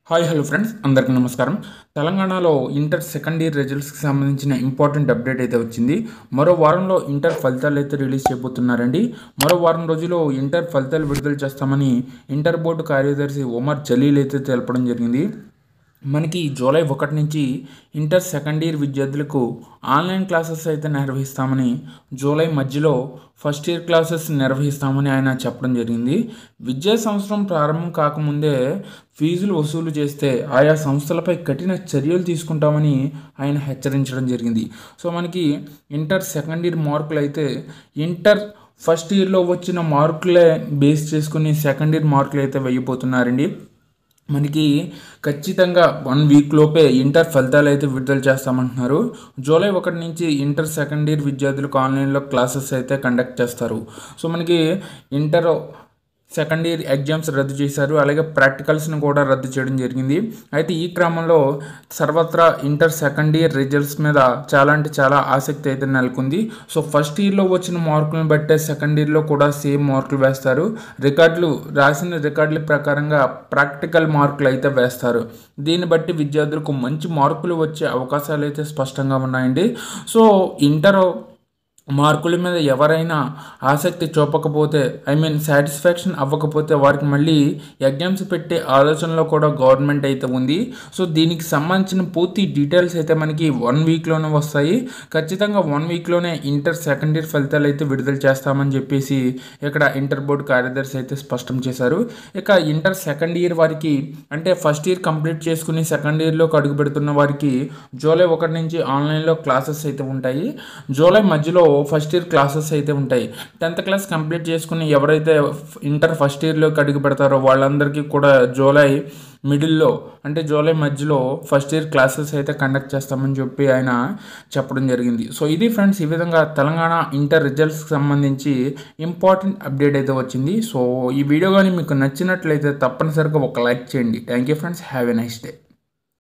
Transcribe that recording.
hi hello friends అందరికీ నమస్కారం తెలంగాణలో ఇంటర్ సెకండ్ ఇయర్ రిజల్ట్స్కి సంబంధించిన ఇంపార్టెంట్ అప్డేట్ అయితే వచ్చింది మరో వారంలో ఇంటర్ ఫలితాలు అయితే రిలీజ్ చేయబోతున్నారండి మరో వారం రోజుల్లో ఇంటర్ ఫలితాలు విడుదల చేస్తామని ఇంటర్ బోర్డు కార్యదర్శి ఒమర్ జలీల్ అయితే తెలపడం జరిగింది మనకి జూలై ఒకటి నుంచి ఇంటర్ సెకండ్ ఇయర్ విద్యార్థులకు ఆన్లైన్ క్లాసెస్ అయితే నిర్వహిస్తామని జూలై మధ్యలో ఫస్ట్ ఇయర్ క్లాసెస్ నిర్వహిస్తామని ఆయన చెప్పడం జరిగింది విద్యా సంవత్సరం ప్రారంభం కాకముందే ఫీజులు వసూలు చేస్తే ఆయా సంస్థలపై కఠిన చర్యలు తీసుకుంటామని ఆయన హెచ్చరించడం జరిగింది సో మనకి ఇంటర్ సెకండ్ ఇయర్ మార్కులు అయితే ఇంటర్ ఫస్ట్ ఇయర్లో వచ్చిన మార్కులే బేస్ చేసుకుని సెకండ్ ఇయర్ మార్కులు అయితే వెయ్యిపోతున్నారండి మనకి ఖచ్చితంగా వన్ వీక్ లోపే ఇంటర్ ఫలితాలు అయితే విడుదల చేస్తామంటున్నారు జూలై ఒకటి నుంచి ఇంటర్ సెకండ్ ఇయర్ విద్యార్థులకు ఆన్లైన్లో క్లాసెస్ అయితే కండక్ట్ చేస్తారు సో మనకి ఇంటర్ సెకండ్ ఇయర్ ఎగ్జామ్స్ రద్దు చేశారు అలాగే ప్రాక్టికల్స్ని కూడా రద్దు చేయడం జరిగింది అయితే ఈ క్రమంలో సర్వత్రా ఇంటర్ సెకండ్ ఇయర్ రిజల్ట్స్ మీద చాలా అంటే చాలా ఆసక్తి అయితే నెలకొంది సో ఫస్ట్ ఇయర్లో వచ్చిన మార్కులను బట్టే సెకండ్ ఇయర్లో కూడా సేమ్ మార్కులు వేస్తారు రికార్డులు రాసిన రికార్డుల ప్రకారంగా ప్రాక్టికల్ మార్కులు అయితే వేస్తారు దీన్ని బట్టి విద్యార్థులకు మంచి మార్కులు వచ్చే అవకాశాలు అయితే స్పష్టంగా ఉన్నాయండి సో ఇంటర్ మార్కుల మీద ఎవరైనా ఆసక్తి చూపకపోతే ఐ మీన్ సాటిస్ఫాక్షన్ అవ్వకపోతే వారికి మళ్ళీ ఎగ్జామ్స్ పెట్టే ఆలోచనలో కూడా గవర్నమెంట్ అయితే ఉంది సో దీనికి సంబంధించిన పూర్తి డీటెయిల్స్ అయితే మనకి వన్ వీక్లోనే వస్తాయి ఖచ్చితంగా వన్ వీక్లోనే ఇంటర్ సెకండ్ ఇయర్ ఫలితాలు అయితే విడుదల చేస్తామని చెప్పేసి ఇక్కడ ఇంటర్ బోర్డు కార్యదర్శి అయితే స్పష్టం చేశారు ఇక ఇంటర్ సెకండ్ ఇయర్ వారికి అంటే ఫస్ట్ ఇయర్ కంప్లీట్ చేసుకుని సెకండ్ ఇయర్లోకి అడుగు పెడుతున్న వారికి జూలై ఒకటి నుంచి ఆన్లైన్లో క్లాసెస్ అయితే ఉంటాయి జూలై మధ్యలో ఫస్ట్ ఇయర్ క్లాసెస్ అయితే ఉంటాయి టెన్త్ క్లాస్ కంప్లీట్ చేసుకుని ఎవరైతే ఇంటర్ ఫస్ట్ ఇయర్లోకి అడుగు పెడతారో వాళ్ళందరికీ కూడా జూలై మిడిల్లో అంటే జూలై మధ్యలో ఫస్ట్ ఇయర్ క్లాసెస్ అయితే కండక్ట్ చేస్తామని చెప్పి ఆయన చెప్పడం జరిగింది సో ఇది ఫ్రెండ్స్ ఈ విధంగా తెలంగాణ ఇంటర్ రిజల్ట్స్కి సంబంధించి ఇంపార్టెంట్ అప్డేట్ అయితే వచ్చింది సో ఈ వీడియో కానీ మీకు నచ్చినట్లయితే తప్పనిసరిగా ఒక లైక్ చేయండి thank you friends have a nice day